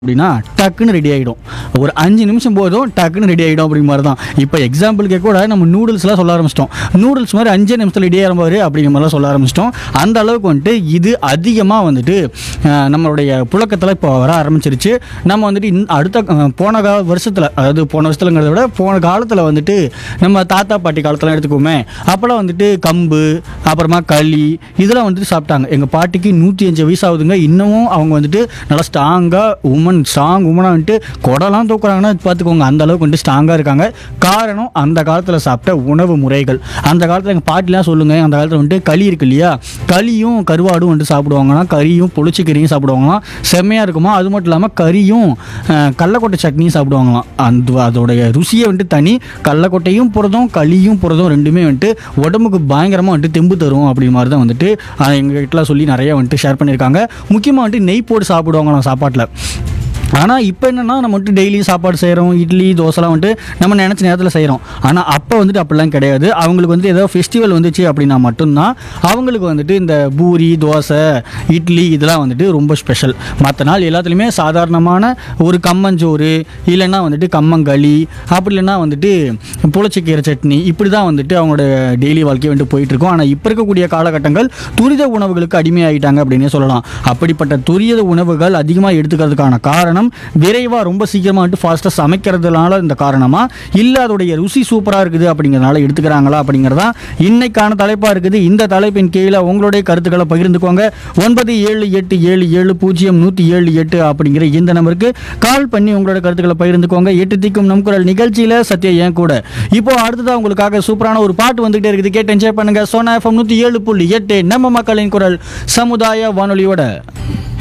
அப்படின்னா டக்குன்னு ரெடி ஆகிடும் ஒரு அஞ்சு நிமிஷம் போதும் டக்குன்னு ரெடி ஆகிடும் அப்படிங்கிற மாதிரி தான் இப்போ எக்ஸாம்பிளுக்கே கூட நம்ம நூடுல்ஸ்லாம் சொல்ல ஆரம்பிச்சிட்டோம் நூடுல்ஸ் மாதிரி அஞ்சே நிமிஷத்தில் ரெடி ஆகிற மாதிரி அப்படிங்கிற மாதிரிலாம் சொல்ல ஆரம்பிச்சிட்டோம் அந்த அளவுக்கு வந்துட்டு இது அதிகமாக வந்துட்டு அஹ், நம்மளுடைய புழக்கத்தில் இப்போ வர ஆரம்பிச்சிருச்சு நம்ம வந்துட்டு இந்த அடுத்த அஹ், போன கா வருஷத்தில் அதாவது போன வருஷத்துலங்கிறத விட போன காலத்தில் வந்துட்டு நம்ம தாத்தா பாட்டி காலத்தில் எடுத்துக்கோமே அப்போல்லாம் வந்துட்டு கம்பு அப்புறமா களி இதெல்லாம் வந்துட்டு சாப்பிட்டாங்க எங்கள் பாட்டிக்கு நூற்றி அஞ்சு வயசு ஆகுதுங்க இன்னமும் அவங்க வந்துட்டு நல்லா ஸ்ட்ராங்காக உமன் ஸ்ட்ராங் உமனாக வந்துட்டு குடலாம் தூக்குறாங்கன்னா பார்த்துக்கோங்க அந்த அளவுக்கு வந்துட்டு ஸ்ட்ராங்காக இருக்காங்க காரணம் அந்த காலத்தில் சாப்பிட்ட உணவு முறைகள் அந்த காலத்தில் எங்கள் பாட்டிலாம் சொல்லுங்க அந்த காலத்தில் வந்துட்டு களி இருக்கு இல்லையா களியும் கருவாடும் வந்துட்டு சாப்பிடுவாங்கன்னா கறியும் பொளிச்சிக்கறியும் சாப்பிடுவாங்களாம் செம்மையாக இருக்குமா அது மட்டும் இல்லாமல் கறியும் அஹ், கடலக்கொட்டை சட்னியும் சாப்பிடுவாங்களாம் அந்த அதோடைய ருசியை வந்துட்டு தனி கடலக்கொட்டையும் புரதம் களியும் புரதம் ரெண்டுமே வந்துட்டு உடம்புக்கு பயங்கரமாக வந்துட்டு தெம்பு தரும் அப்படி மாதிரி தான் வந்துட்டு அஹ், எங்க கிட்டலாம் சொல்லி நிறைய வந்துட்டு ஷேர் பண்ணியிருக்காங்க முக்கியமாக வந்துட்டு நெய் போட்டு சாப்பிடுவாங்களாம் சாப்பாட்டில் ஆனால் இப்போ என்னென்னா நம்ம வந்துட்டு டெய்லியும் சாப்பாடு செய்கிறோம் இட்லி தோசைலாம் வந்துட்டு நம்ம நினச்ச நேரத்தில் செய்கிறோம் ஆனால் அப்போ வந்துட்டு அப்படிலாம் கிடையாது அவங்களுக்கு வந்து ஏதோ ஃபெஸ்டிவல் வந்துச்சு அப்படின்னா மட்டும்தான் அவங்களுக்கு வந்துட்டு இந்த பூரி தோசை இட்லி இதெல்லாம் வந்துட்டு ரொம்ப ஸ்பெஷல் மற்ற நாள் எல்லாத்துலேயுமே சாதாரணமான ஒரு கம்மஞ்சோறு இல்லைன்னா வந்துட்டு கம்மங்களி அப்படி இல்லைன்னா வந்துட்டு புளிச்சக்கீரை சட்னி இப்படி தான் வந்துட்டு அவங்களோட டெய்லி வாழ்க்கையை வந்துட்டு போயிட்டு இருக்கும் ஆனால் இப்போ இருக்கக்கூடிய காலகட்டங்கள் துரித உணவுகளுக்கு அடிமையாகிட்டாங்க அப்படின்னே சொல்லலாம் அப்படிப்பட்ட துரித உணவுகள் அதிகமாக எடுத்துக்கிறதுக்கான காரணம் விரைவாக ரொம்ப சீக்கிரமாக வந்துட்டு ஃபாஸ்ட்டாக சமைக்கிறதுனால இந்த காரணமா இல்லை அதோடைய ருசி சூப்பராக இருக்குது அப்படிங்கிறதுனால எடுத்துக்கிறாங்களா அப்படிங்கிறதா இன்னைக்கான தலைப்பாக இருக்குது இந்த தலைப்பின் கீழே உங்களுடைய கருத்துக்களை பகிர்ந்துக்கோங்க ஒன்பது ஏழு எட்டு ஏழு ஏழு பூஜ்ஜியம் நூற்றி ஏழு எட்டு அப்படிங்கிற இந்த நம்பருக்கு கால் பண்ணி உங்களோட கருத்துக்களை பகிர்ந்துக்கோங்க எட்டு திக்கும் நம் குரல் நிகழ்ச்சியில் சத்யா ஏன் கூட இப்போ அடுத்ததாக உங்களுக்காக சூப்பரான ஒரு பாட்டு வந்துகிட்டே இருக்குது கேட்டு என்ஜாய் பண்ணுங்க சோனா எஃப்எம் நூற்றி ஏழு புள்ளி எட்டு நம்ம மக்களின் குரல் சமுதாய வானொலியோட